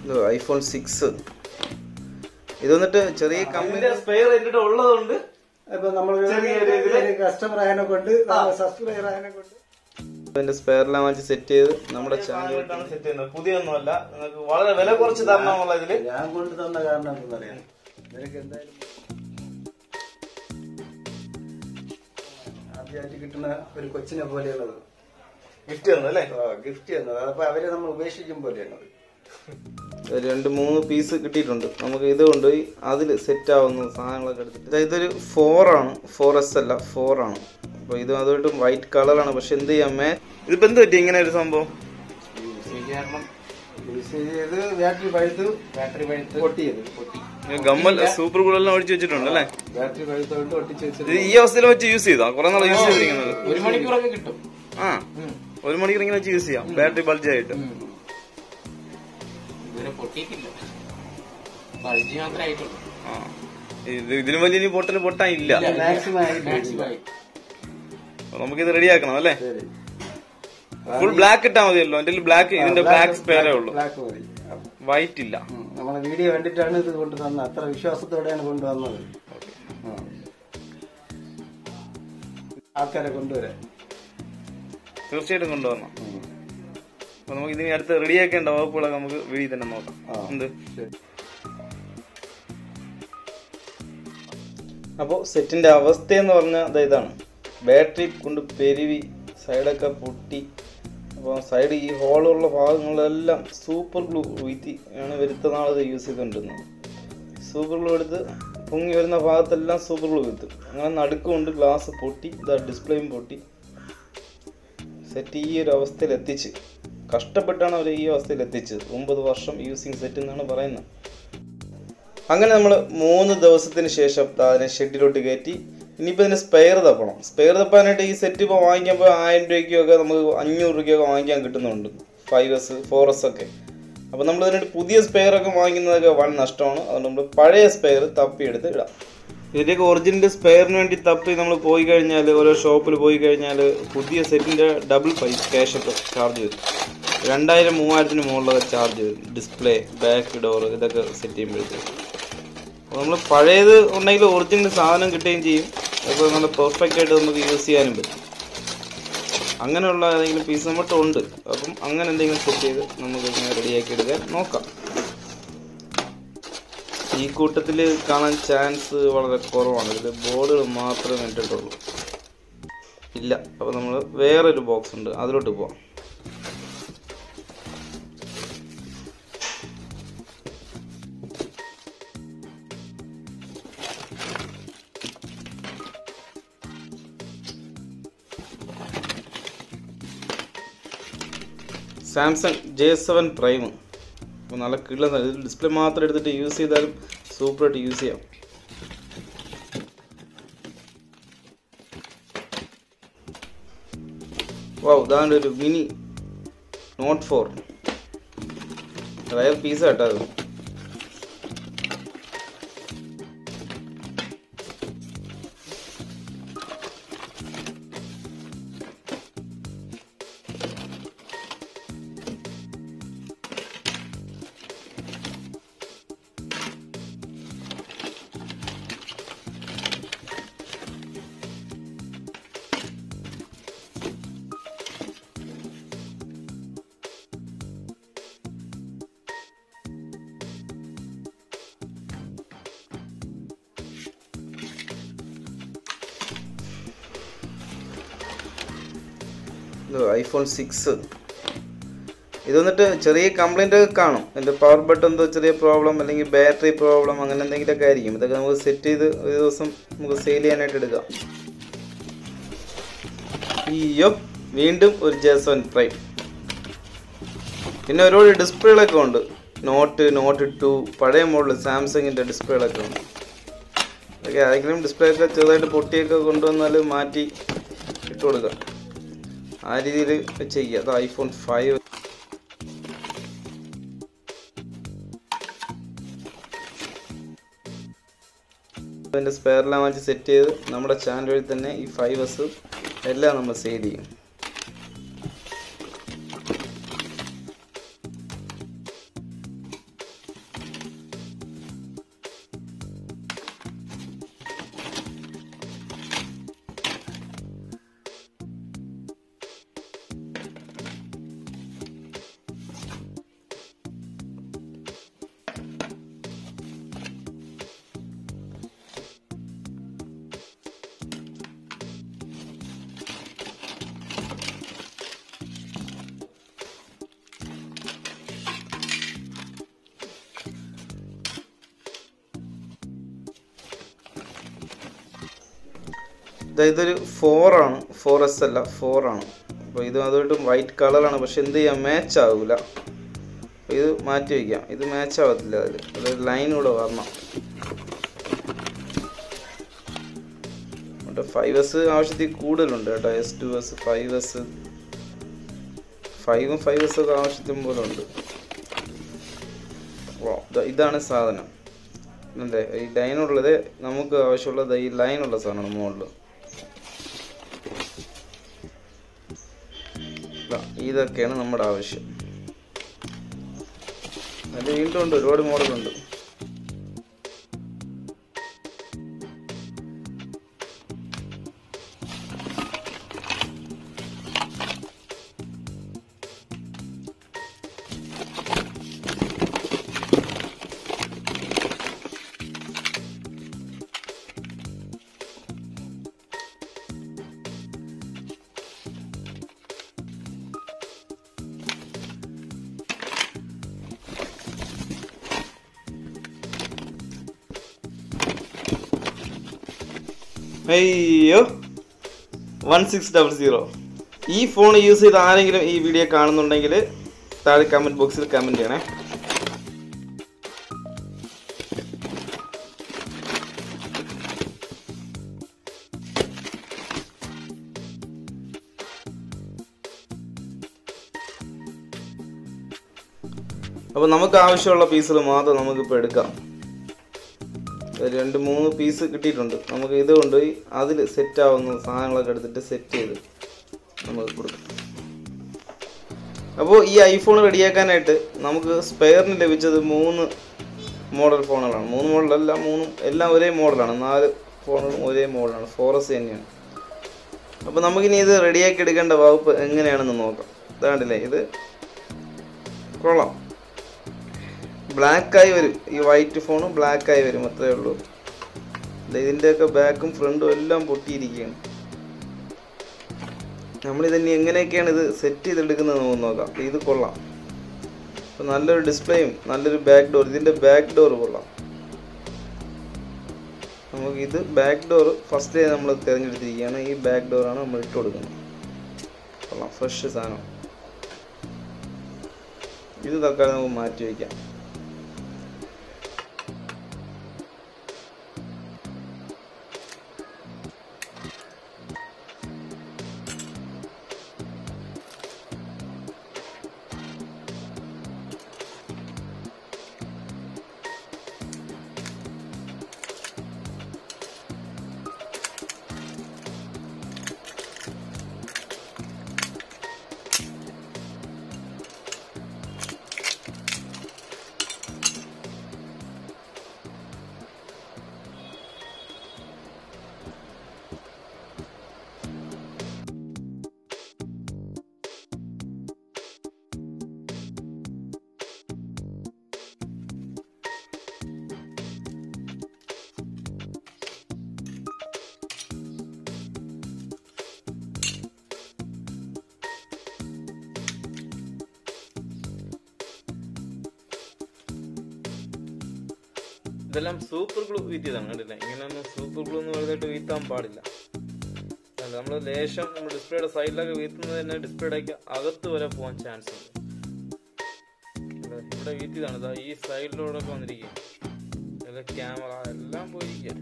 ഇത് iPhone six ഇത് വന്നിട്ട് ചെറിയ കമ്പനി സ്പെയർ എന്റെ ഉള്ളതുകൊണ്ട് ഇപ്പൊ നമ്മൾ ചെറിയൊരു ഇതില് കസ്റ്റമർ ആയതിനെ കൊണ്ട് സബ്സ്ക്രൈബർ ആയതിനെ കൊണ്ട് അതിന്റെ സ്പെയറെല്ലാം വാങ്ങിച്ച് സെറ്റ് ചെയ്ത് നമ്മുടെ ചാനൽ സെറ്റ് ചെയ്യുന്നത് പുതിയൊന്നുമല്ല നിങ്ങൾക്ക് വളരെ വില കുറച്ച് തരണമെന്നുള്ള ഇതില് ഞാൻ കൊണ്ട് തന്ന കാരണം എന്തെന്നറിയാം നിനക്ക് എന്തായാലും ആദ്യമായിട്ട് കിട്ടുന്ന ഒരു കൊച്ചിനെ പോലെയുള്ളത് ഗിഫ്റ്റ് തന്നു അല്ലേ ഗിഫ്റ്റ് തന്നത് അപ്പൊ അവരെ നമ്മൾ ഉപേക്ഷിക്കും പോലെയാണ് അത്. രണ്ട് മൂന്ന് പീസ് കിട്ടിയിട്ടുണ്ട് നമുക്ക് ഇത് കൊണ്ടുപോയി അതിൽ സെറ്റ് ആവുന്ന സാധനങ്ങളൊക്കെ എടുത്തിട്ട് ഇത് ഇതൊരു ഫോർ ആണ് ഫോർ എസ് അല്ല ഫോർ ആണ് അപ്പോൾ ഇത് അതുമായിട്ട് വൈറ്റ് കളറാണ് പക്ഷെ എന്ത് ചെയ്യാമേ ഇതിപ്പോ എന്ത് പറ്റി ഇങ്ങനെ ഒരു സംഭവം യൂസ് ചെയ്ത് ബാറ്ററി പഴുത്ത് ബാറ്ററി പഴുത്ത് പൊട്ടിയത് പൊട്ടി ഗമ്മൽ സൂപ്പർ കൂടെല്ലാം ഒഴിച്ച് വെച്ചിട്ടുണ്ട് അല്ലേ ബാറ്ററി പഴുത്തോണ്ട് ഒട്ടിച്ച് ഇത് വെച്ചിട്ട് ഈ അവസ്ഥയിൽ വെച്ച് യൂസ് ചെയ്താ കുറെ നാളെ യൂസ് ചെയ്തിരിക്കുന്നത് ഒരു മണിക്കൂറൊക്കെ കിട്ടും ആ ഒരു മണിക്കൂർ ഇങ്ങനെ വെച്ച് യൂസ് ചെയ്യാം ബാറ്ററി ബൾജ് ആയിട്ട് ഇതുവരെ പൊട്ടിയിട്ടില്ല ബൾജി മാത്രമേ ആയിട്ടുള്ളൂ ആ ഇത് ഇതിലും വലിയ ഇനി പൊട്ടൽ പൊട്ടാൻ ഇല്ല മാക്സിമം ആയിട്ട് മാക്സിമം ആയി അപ്പൊ നമുക്കിത് റെഡിയാക്കണം അല്ലേ ശരി ഫുൾ ബ്ലാക്ക് ഇട്ടാ മതിയല്ലോ എന്റെ ബ്ലാക്ക് ഇതിന്റെ ബ്ലാക്ക് സ്പെയറേ ഉള്ളൂ ബ്ലാക്ക് മതി വൈറ്റ് ഇല്ല ഉം. നമ്മളെ വീഡിയോ കണ്ടിട്ടാണ് ഇത് കൊണ്ടുതന്നത് അത്ര വിശ്വാസത്തോടെയാണ് കൊണ്ടുവന്നത് ഉം. ആൾക്കാരെ കൊണ്ടുവരാൻ തീർച്ചയായിട്ടും കൊണ്ടുവരണം ഉം. അപ്പൊ നമുക്ക് ഇതിന് അടുത്ത് റെഡിയാക്കേണ്ട വകുപ്പുകളൊക്കെ നമുക്ക് വീഡിയോ തന്നെ നോക്കാം ആ. എന്ത് ശരി അപ്പോൾ സെറ്റിന്റെ അവസ്ഥ എന്ന് പറഞ്ഞാൽ ദാ ഇതാണ് ബാറ്ററി കൊണ്ട് പെരുവി സൈഡൊക്കെ പൊട്ടി അപ്പോൾ സൈഡ് ഈ ഹോളുള്ള ഭാഗങ്ങളിലെല്ലാം സൂപ്പർ ഗ്ലൂ വീത്തി ആണ് വരുത്തുന്ന ഇത് യൂസ് ചെയ്തുകൊണ്ടിരുന്നത് സൂപ്പർ ഗ്ലൂ എടുത്ത് പൊങ്ങി വരുന്ന ഭാഗത്തെല്ലാം സൂപ്പർ ഗ്ലൂ വരുത്തും അങ്ങനെ നടുക്കുകൊണ്ട് ഗ്ലാസ് പൊട്ടി ഇതാ ഡിസ്പ്ലേയും പൊട്ടി സെറ്റ് ഈ ഒരു അവസ്ഥയിൽ എത്തിച്ച് കഷ്ടപ്പെട്ടാണ് അവർ ഈ അവസ്ഥയിൽ എത്തിച്ചത് ഒമ്പത് വർഷം യൂസിങ് സെറ്റ് എന്നാണ് പറയുന്നത് അങ്ങനെ നമ്മൾ മൂന്ന് ദിവസത്തിന് ശേഷം ദാ അതിനെ ഷെഡിലോട്ട് കയറ്റി ഇനിയിപ്പോൾ ഇതിന് സ്പെയർ തപ്പണം സ്പെയർ തപ്പാനായിട്ട് ഈ സെറ്റ് ഇപ്പോൾ വാങ്ങിക്കുമ്പോൾ ആയിരം രൂപയ്ക്കൊക്കെ നമുക്ക് അഞ്ഞൂറ് രൂപയ്ക്കൊക്കെ വാങ്ങിക്കാൻ കിട്ടുന്നുണ്ട് ഫൈവ് എസ് ഫോർ എസ് ഒക്കെ അപ്പോൾ നമ്മൾ ഇതിനായിട്ട് പുതിയ സ്പെയർ ഒക്കെ വാങ്ങിക്കുന്നതൊക്കെ വൻ നഷ്ടമാണ് അതുകൊണ്ട് നമ്മൾ പഴയ സ്പെയർ തപ്പിയെടുത്ത് ഇടാം ഇതിൻ്റെയൊക്കെ ഒറിജിനൽ സ്പെയറിന് വേണ്ടി തപ്പി നമ്മൾ പോയി കഴിഞ്ഞാൽ ഓരോ ഷോപ്പിൽ പോയി കഴിഞ്ഞാൽ പുതിയ സെറ്റിൻ്റെ ഡബിൾ പൈസ ക്യാഷ് ഒക്കെ ചാർജ് വരും രണ്ടായിരം മൂവായിരത്തിന് മുകളിലൊക്കെ ചാർജ് വരും ഡിസ്പ്ലേ ബാക്ക് ഡോർ ഇതൊക്കെ സെറ്റ് ചെയ്യുമ്പോഴത്തേക്ക് അപ്പോൾ നമ്മൾ പഴയത് ഉണ്ടെങ്കിൽ ഒറിജിനൽ സാധനം കിട്ടുകയും ചെയ്യും അപ്പോൾ നല്ല പെർഫെക്റ്റ് ആയിട്ട് നമുക്ക് യൂസ് ചെയ്യാനും പറ്റും അങ്ങനെയുള്ള ഏതെങ്കിലും പീസ് നമ്മുടെ ഉണ്ട് അപ്പം അങ്ങനെ എന്തെങ്കിലും സെറ്റ് ചെയ്ത് നമുക്ക് ഇങ്ങനെ റെഡിയാക്കി എടുക്കാൻ നോക്കാം ഈ കൂട്ടത്തിൽ കാണാൻ ചാൻസ് വളരെ കുറവാണ് ഇതിൽ ബോർഡുകൾ മാത്രമേ ഇട്ടിട്ടുള്ളൂ ഇല്ല അപ്പോൾ നമ്മൾ വേറൊരു ബോക്സ് ഉണ്ട് അതിലോട്ട് പോവാം സാംസങ് ജെ സെവൻ പ്രൈം അപ്പോൾ നല്ല കിള്ള ഡിസ്പ്ലേ മാത്രം എടുത്തിട്ട് യൂസ് ചെയ്താലും സൂപ്പറായിട്ട് യൂസ് ചെയ്യാം വൗ ഇതാണ്ട് ഒരു mini note four rare piece കേട്ടോ അത് ഇത് ഐഫോൺ സിക്സ് ഇത് വന്നിട്ട് ചെറിയ കംപ്ലൈൻ്റ് ഒക്കെ കാണും എൻ്റെ പവർ ബട്ടൺ എന്തോ ചെറിയ പ്രോബ്ലം അല്ലെങ്കിൽ ബാറ്ററി പ്രോബ്ലം അങ്ങനെ എന്തെങ്കിലുമൊക്കെ ആയിരിക്കും ഇതൊക്കെ നമുക്ക് സെറ്റ് ചെയ്ത് ഒരു ദിവസം നമുക്ക് സെയിൽ ചെയ്യാനായിട്ട് എടുക്കാം അയ്യോ വീണ്ടും ഒരു ജേസൺ പ്രൈം പിന്നെ ഒരുപാട് ഡിസ്പ്ലേകളൊക്കെ ഉണ്ട് നോട്ട് നോട്ട് ടു പഴയ മോഡൽ സാംസങ്ങിൻ്റെ ഡിസ്പ്ലേകളൊക്കെ ഉണ്ട് അതൊക്കെ ആരെങ്കിലും ഡിസ്പ്ലേ ഒക്കെ ചെറുതായിട്ട് പൊട്ടിയൊക്കെ കൊണ്ടുവന്നാൽ മാറ്റി ഇട്ട് കൊടുക്കാം ആ രീതിയിൽ ചെയ്യുക അത് ഐഫോൺ ഫൈവ് അതിൻ്റെ സ്പെയറെല്ലാം വാങ്ങിച്ച് സെറ്റ് ചെയ്ത് നമ്മുടെ ചാനൽ വഴി തന്നെ ഈ ഫൈവ് എസ് എല്ലാം നമ്മൾ സെയിൽ ചെയ്യും ദാ ഇതൊരു ഫോർ ആണ് ഫോർ എസ് അല്ല ഫോർ ആണ് അപ്പോൾ ഇത് അതുകൊണ്ട് വൈറ്റ് കളറാണ് പക്ഷെ എന്ത് ചെയ്യാം മാച്ച് ആവില്ല അപ്പോൾ ഇത് മാറ്റി വയ്ക്കാം ഇത് മാച്ച് ആവത്തില്ല അതിൽ അതൊരു ലൈൻ കൂടെ വരണം ഫൈവ് എസ് ആവശ്യത്തിൽ കൂടുതലുണ്ട് കേട്ടോ S two S five S ഫൈവും ഫൈവ് എസ് ഒക്കെ ആവശ്യത്തിന് പോലെ ഉണ്ട് ഓ, ദാ ഇതാണ് സാധനം അല്ലേ ഈ ലൈനുള്ളത് നമുക്ക് ആവശ്യമുള്ളത് ഈ ലൈനുള്ള സാധനമാണ് മുകളിൽ ദാ, ഇതൊക്കെയാണ് നമ്മുടെ ആവശ്യം അത് വീണ്ടും ഉണ്ട് ഒരുപാട് മോഡലുണ്ട് അയ്യോ വൺ സിക്സ് ഡബിൾ സീറോ ഈ ഫോൺ യൂസ് ചെയ്ത് ആരെങ്കിലും ഈ വീഡിയോ കാണുന്നുണ്ടെങ്കിൽ താഴെ കമൻറ്റ് ബോക്സിൽ കമൻറ്റ് ചെയ്യണേ അപ്പോൾ നമുക്ക് ആവശ്യമുള്ള പീസുകൾ മാത്രം നമുക്കിപ്പോൾ എടുക്കാം ഒരു രണ്ട് മൂന്ന് പീസ് കിട്ടിയിട്ടുണ്ട് നമുക്ക് ഇത് കൊണ്ടുപോയി അതിൽ സെറ്റ് ആവുന്ന സാധനങ്ങളൊക്കെ എടുത്തിട്ട് സെറ്റ് ചെയ്ത് നമുക്ക് കൊടുക്കാം അപ്പോൾ ഈ ഐഫോൺ റെഡിയാക്കാനായിട്ട് നമുക്ക് സ്പെയറിന് ലഭിച്ചത് മൂന്ന് മോഡൽ ഫോണുകളാണ് മൂന്ന് മോഡലല്ല മൂന്നും എല്ലാം ഒരേ മോഡലാണ് നാല് ഫോണുകളും ഒരേ മോഡലാണ് ഫോറസ് തന്നെയാണ് അപ്പോൾ നമുക്കിനി ഇത് റെഡിയാക്കി എടുക്കേണ്ട വകുപ്പ് എങ്ങനെയാണെന്ന് നോക്കാം ഇതാണ്ടില്ലേ ഇത് കൊള്ളാം ബ്ലാക്കായി വരും ഈ വൈറ്റ് ഫോണും ബ്ലാക്കായി വരും അത്രേ ഉള്ളൂ ദേ ഇതിൻ്റെയൊക്കെ ബാക്കും ഫ്രണ്ടും എല്ലാം പൊട്ടിയിരിക്കുകയാണ് നമ്മളിതന്നെ എങ്ങനെയൊക്കെയാണ് ഇത് സെറ്റ് ചെയ്തെടുക്കുന്നത് നമുക്ക് നോക്കാം ഇത് കൊള്ളാം അപ്പോൾ നല്ലൊരു ഡിസ്പ്ലേയും നല്ലൊരു ബാക്ക് ഡോർ ഇതിൻ്റെ ബാക്ക് ഡോർ കൊള്ളാം നമുക്ക് ഇത് ബാക്ക് ഡോർ ഫസ്റ്റ് നമ്മൾ തിരഞ്ഞെടുത്തിരിക്കുകയാണ് ഈ ബാക്ക് ഡോറാണ് നമ്മൾ ഇട്ട് കൊടുക്കുന്നത് കൊള്ളാം ഫ്രഷ് സാധനം ഇത് തൽക്കാലം നമുക്ക് മാറ്റി വയ്ക്കാം ഇതെല്ലാം സൂപ്പർ ഗ്ലൂ വീറ്റിയതാണ് കണ്ടില്ല ഇങ്ങനെയൊന്നും സൂപ്പർ ഗ്ലൂ എന്ന് പറഞ്ഞിട്ട് വീത്താൻ പാടില്ല നമ്മൾ ലേശം നമ്മൾ ഡിസ്പ്ലേയുടെ സൈഡിലൊക്കെ വീത്തുന്നത് തന്നെ ഡിസ്പ്ലേയുടെ അകത്ത് വരെ പോകാൻ ചാൻസ് ഉണ്ട് ഇത് ഇവിടെ വീറ്റിയതാണ് ഇതാ ഈ സൈഡിലൂടെ ഒക്കെ വന്നിരിക്കുക ഇതിലെ ക്യാമറ എല്ലാം പോയിരിക്കുക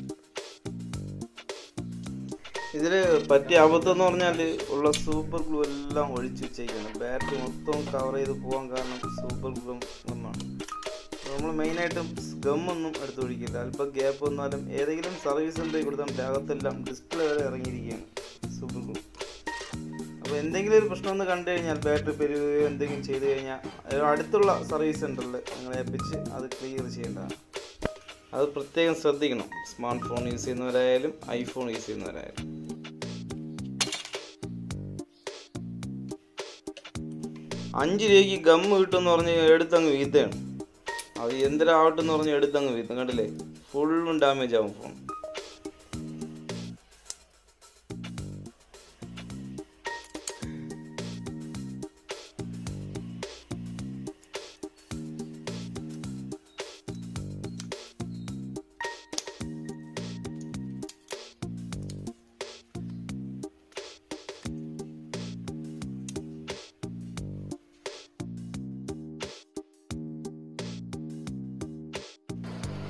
ഇതില് പറ്റിയ അബദ്ധം എന്ന് പറഞ്ഞാൽ ഉള്ള സൂപ്പർ ഗ്ലൂ എല്ലാം ഒഴിച്ച് വെച്ചേക്കാണ് ബാറ്ററി മൊത്തം കവർ ചെയ്ത് പോകാൻ കാരണം സൂപ്പർ ഗ്ലൂ ഗമ്മാണ് നമ്മൾ മെയിനായിട്ടും ഗമ്മൊന്നും എടുത്ത് ഒഴിക്കില്ല അല്പം ഗ്യാപ്പ് വന്നാലും ഏതെങ്കിലും സർവീസ് സെൻ്ററിൽ കൊടുത്താൽ അകത്തെല്ലാം ഡിസ്പ്ലേ വരെ ഇറങ്ങിയിരിക്കുകയാണ് സൂപ്പർ ഗ്ലൂ അപ്പോൾ എന്തെങ്കിലും ഒരു പ്രശ്നം ഒന്ന് കണ്ടു കഴിഞ്ഞാൽ ബാറ്ററി പെരുകയോ എന്തെങ്കിലും ചെയ്തു കഴിഞ്ഞാൽ ഒരു അടുത്തുള്ള സർവീസ് സെൻ്ററിൽ നിങ്ങളെ ഏൽപ്പിച്ച് അത് ക്ലിയർ ചെയ്യേണ്ടതാണ് അത് പ്രത്യേകം ശ്രദ്ധിക്കണം സ്മാർട്ട് ഫോൺ യൂസ് ചെയ്യുന്നവരായാലും ഐഫോൺ യൂസ് ചെയ്യുന്നവരായാലും അഞ്ച് രൂപയ്ക്ക് ഗമ്മ് കിട്ടുമെന്ന് പറഞ്ഞ് എടുത്തങ്ങ് വീത്തയാണ് അത് എന്തിനാവട്ടെ എന്ന് പറഞ്ഞ് എടുത്തങ്ങ് വീത്തും കണ്ടില്ലേ ഫുള്ളും ഡാമേജ് ആവും ഫോൺ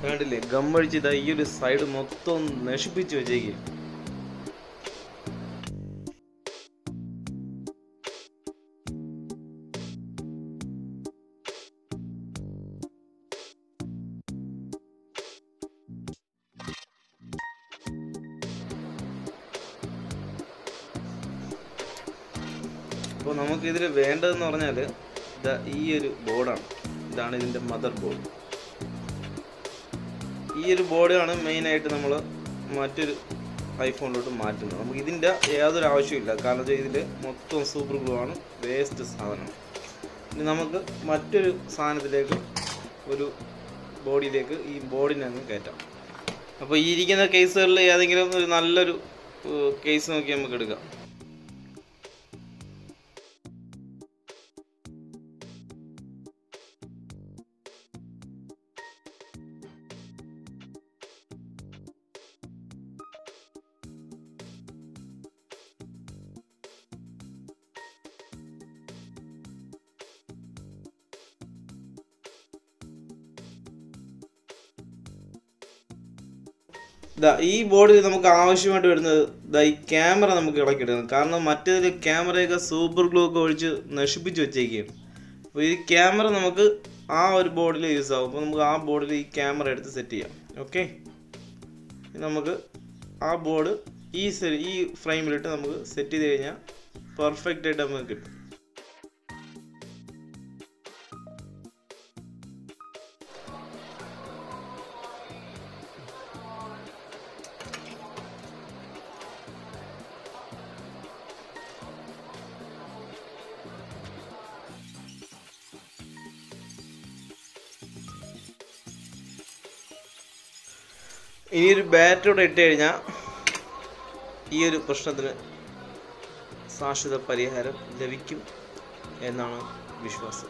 കണ്ടില്ലേ ഗമ്മഴിച്ച് ഇതാ ഈ ഒരു സൈഡ് മൊത്തം നശിപ്പിച്ച് വെച്ചേക്ക് അപ്പോൾ നമുക്ക് ഇതിൽ വേണ്ടതെന്ന് പറഞ്ഞാൽ ഇതാ ഈ ഒരു ബോർഡാണ് ഇതാണ് ഇതിൻ്റെ മദർ ബോർഡ് ഈ ഒരു ബോർഡാണ് മെയിനായിട്ട് നമ്മൾ മറ്റൊരു ഐഫോണിലോട്ട് മാറ്റുന്നത് നമുക്ക് ഇതിൻ്റെ യാതൊരു ആവശ്യമില്ല കാരണം വെച്ചാൽ ഇതിൽ മൊത്തം സൂപ്പർ ഗ്ലൂ ആണ് വേസ്റ്റ് സാധനം ഇനി നമുക്ക് മറ്റൊരു സാധനത്തിലേക്ക് ഒരു ബോഡിയിലേക്ക് ഈ ബോർഡിനെ അങ്ങ് കയറ്റാം അപ്പോൾ ഈ ഇരിക്കുന്ന കേസുകളിൽ ഏതെങ്കിലും ഒരു നല്ലൊരു കേസ് നോക്കി നമുക്ക് എടുക്കാം ദാ ഈ ബോർഡിൽ നമുക്ക് ആവശ്യമായിട്ട് വരുന്നത് ദാ ഈ ക്യാമറ നമുക്ക് ഇളക്കിയിടുന്നത് കാരണം മറ്റേതിൽ ക്യാമറയൊക്കെ സൂപ്പർ ഗ്ലൂ ഒക്കെ ഒഴിച്ച് നശിപ്പിച്ച് വെച്ചേക്കുകയാണ് അപ്പോൾ ഈ ക്യാമറ നമുക്ക് ആ ഒരു ബോർഡിൽ യൂസ് ആകും അപ്പോൾ നമുക്ക് ആ ബോർഡിൽ ഈ ക്യാമറ എടുത്ത് സെറ്റ് ചെയ്യാം ഓക്കെ നമുക്ക് ആ ബോർഡ് ഈ സെ- ഈ ഫ്രെയിമിലിട്ട് നമുക്ക് സെറ്റ് ചെയ്ത് കഴിഞ്ഞാൽ പെർഫെക്റ്റ് ആയിട്ട് നമുക്ക് കിട്ടും ഈ ഒരു ബാറ്ററി ഇട്ട് കഴിഞ്ഞാൽ ഈ ഒരു പ്രശ്നത്തിന് ശാശ്വത പരിഹാരം ലഭിക്കും എന്നാണ് വിശ്വാസം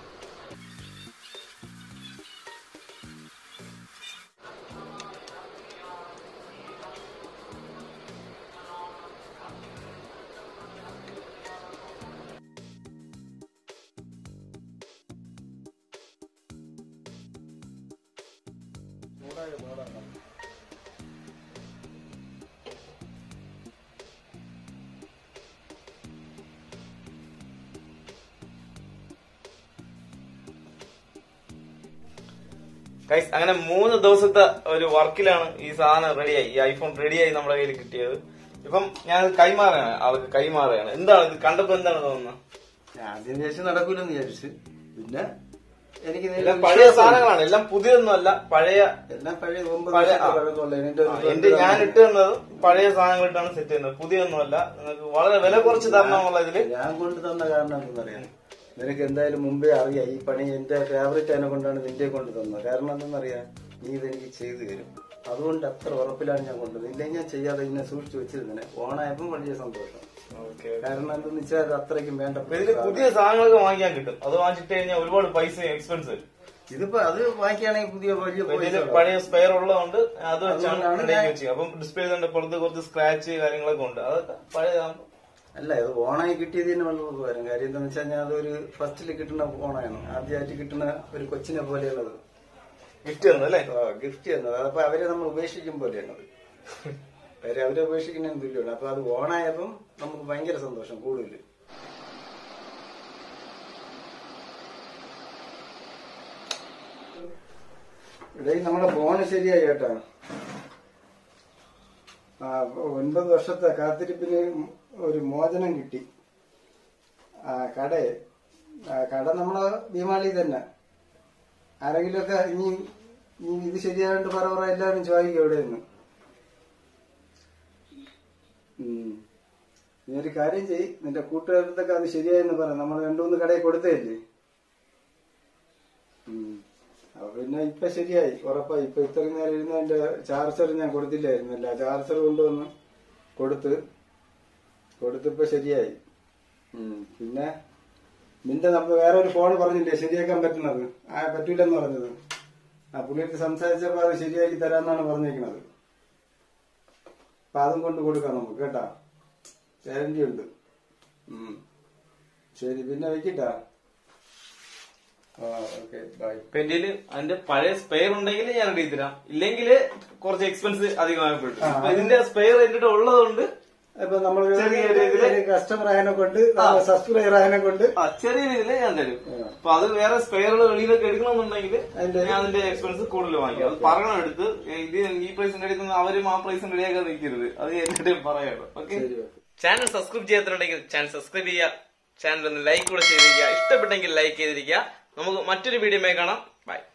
ഗൈസ് അങ്ങനെ മൂന്ന് ദിവസത്തെ ഒരു വർക്കിലാണ് ഈ സാധനം റെഡിയായി ഈ ഐഫോൺ റെഡിയായി നമ്മുടെ കയ്യിൽ കിട്ടിയത് ഇപ്പം ഞാൻ കൈമാറുകയാണ് ആൾക്ക് കൈമാറുകയാണ് എന്താണ് ഇത് കണ്ടപ്പോ എന്താണ് തോന്നുന്നത് ഞാൻ ആദ്യം വിചാരിച്ച് നടക്കൂലെന്ന് വിചാരിച്ചു പിന്നെ എനിക്ക് നേരെ എല്ലാം പഴയ വിശ്വാസമില്ല. സാധനങ്ങളാണ് എല്ലാം പുതിയതൊന്നുമല്ല പഴയ എല്ലാം പഴയ ഒമ്പത് പഴയ- വർഷത്തെ ആ. പഴക്കമുള്ള ഇതിന്റെ ആ, ഒരു എന്റെ ഞാൻ ഇട്ട് തന്നത് പഴയ സാധനങ്ങളിട്ടാണ് സെറ്റ് ചെയ്യുന്നത് പുതിയൊന്നുമല്ല നിങ്ങൾക്ക് വളരെ വില കുറച്ച് തരണമെന്നുള്ള ഇതില് ഞാൻ കൊണ്ട് തന്ന കാരണം എന്തെന്നറിയാം നിനക്ക് എന്തായാലും മുമ്പേ അറിയാം ഈ പണി എന്റെ ഫേവറേറ്റ് അതിനെ കൊണ്ടാണ് നിന്റെ കൊണ്ട് തന്നത് കാരണം എന്തെന്നറിയാം നീ ഇതെനിക്ക് ചെയ്തു തരും അതുകൊണ്ട് അത്ര ഉറപ്പിലാണ് ഞാൻ കൊണ്ടുവന്നത് ഇല്ലെങ്കിൽ ഞാൻ ചെയ്യാതെ ഇതിനെ സൂക്ഷിച്ചു വെച്ചിരുന്നേ ഓണായപ്പം വലിയ സന്തോഷം കാരണം എന്തെന്ന് വെച്ചാൽ അത് അത്രയ്ക്കും വേണ്ട അപ്പൊ ഇതില് പുതിയ സാധനങ്ങളൊക്കെ വാങ്ങിക്കാൻ കിട്ടും അത് വാങ്ങിച്ചിട്ട് കഴിഞ്ഞാൽ ഒരുപാട് പൈസ എക്സ്പെൻസ് വരും ഇതിപ്പോ അത് വാങ്ങിക്കുകയാണെങ്കിൽ പുതിയ വലിയ അപ്പൊ ഇതില് പൈസ ആവും. പഴയ സ്പെയർ ഉള്ളതുകൊണ്ട് അത് വെച്ചാണ് അതുകൊണ്ടാണ് ഉണ്ടാക്കി ഞാൻ- വെച്ചത് അപ്പം ഡിസ്പ്ലേ തന്നെ പുറത്ത് കുറച്ച് സ്ക്രാച്ച് കാര്യങ്ങളൊക്കെ ഉണ്ട് അതൊക്കെ പഴയതാകുമ്പോ അല്ല ഇത് ഓണായി കിട്ടിയത് തന്നെ വളരെ ഉപകാരം കാര്യം എന്താണെന്ന് വെച്ചാൽ ഞാൻ അതൊരു ഫസ്റ്റിൽ കിട്ടുന്ന ഓണാണ് ആദ്യമായിട്ട് കിട്ടുന്ന ഒരു കൊച്ചിനെ പോലെയുള്ളത് ഗിഫ്റ്റ് തന്നു അല്ലേ ഗിഫ്റ്റ് തന്നത് അപ്പൊ അവരെ നമ്മൾ ഉപേക്ഷിക്കും പോലെയാണ് അത്. അവരെ അവരെ ഉപേക്ഷിക്കുന്നതിന് തുല്യമാണ് അപ്പൊ അത് ഓണായപ്പം നമുക്ക് ഭയങ്കര സന്തോഷം കൂടുതൽ ഇവിടെ നമ്മുടെ ഫോണ് ശരിയായി കേട്ടാ ആ ഒൻപത് വർഷത്തെ കാത്തിരിപ്പിന് ഒരു മോചനം കിട്ടി ആ കട ആ, കട നമ്മളെ ഭീമാളി തന്നെ ആരെങ്കിലുമൊക്കെ ഇനി ഇനി ഇത് ശരിയായിട്ട് പറ പറ എല്ലാവരും ചോദിക്കും എവിടെ നിന്ന് നീ ഒരു കാര്യം ചെയ് നിന്റെ കൂട്ടുകാരത്തൊക്കെ അത് ശരിയായെന്ന് പറ നമ്മൾ രണ്ടു മൂന്ന് കടയിൽ കൊടുത്തതല്ലേ ഉം. അപ്പൊ പിന്നെ ഇപ്പൊ ശരിയായി ഉറപ്പായി ഇപ്പൊ ഇത്രയും നേരം ഇരുന്ന എന്റെ ചാർജർ ഞാൻ കൊടുത്തില്ലായിരുന്നല്ല ചാർജർ കൊണ്ടുവന്ന് കൊടുത്ത് കൊടുത്തിപ്പോ ശരിയായി ഉം. പിന്നെ നിന്റെ നമ്മൾ വേറെ ഒരു ഫോൺ പറഞ്ഞില്ലേ ശരിയാക്കാൻ പറ്റുന്നത് ആ പറ്റൂലെന്ന് പറഞ്ഞത് ആ പുള്ളിയിട്ട് സംസാരിച്ചപ്പോ അത് ശരിയാക്കി തരാന്നാണ് പറഞ്ഞേക്കണത് അപ്പൊ അതും കൊണ്ട് കൊടുക്കാം നമുക്ക് കേട്ടാ ഗ്യാരണ്ടി ഉണ്ട് ഉം. ശരി പിന്നെ വെക്കട്ടാ ആ ഓക്കെ ബൈ ഇപ്പൊ എന്റെ അതിന്റെ പഴയ സ്പെയർ ഉണ്ടെങ്കിൽ ഞാൻ റെഡി തരാം ഇല്ലെങ്കിൽ കുറച്ച് എക്സ്പെൻസ് അധികമായപ്പെട്ടു ഇപ്പൊ ഇതിന്റെ സ്പെയർ എന്റെ ഉള്ളതുകൊണ്ട് ഇപ്പൊ നമ്മൾ ചെറിയ രീതിയില് കസ്റ്റമർ ആയതിനെ കൊണ്ട് സബ്സ്ക്രൈബർ ആയതിനെ കൊണ്ട് ആ ചെറിയ രീതിയിൽ ഞാൻ തരും അപ്പൊ അത് വേറെ സ്പെയറുകൾ വെളിയിലൊക്കെ എടുക്കണമെന്നുണ്ടെങ്കിൽ അതിന്റെ- ഞാൻ അതിന്റെ എക്സ്പെൻസ് കൂടുതൽ വാങ്ങിക്കും അത് പറയണം എടുത്ത് ഇത് ഈ പ്രൈസിന്റെ എടുക്കുന്ന അവരും ആ പ്രൈസിന് റെഡിയാക്കാൻ നിൽക്കരുത് അത് എന്നിട്ട് പറയണം ഓക്കെ ശരി ഓക്കെ ചാനൽ സബ്സ്ക്രൈബ് ചെയ്യാത്തുണ്ടെങ്കിൽ ചാനൽ സബ്സ്ക്രൈബ് ചെയ്യുക ചാനൽ ഒന്ന് ലൈക്ക് കൂടെ ചെയ്തിരിക്കുക ഇഷ്ടപ്പെട്ടെങ്കിൽ ലൈക്ക് ചെയ്തിരിക്കുക നമുക്ക് മറ്റൊരു വീഡിയോ കാണാം ബൈ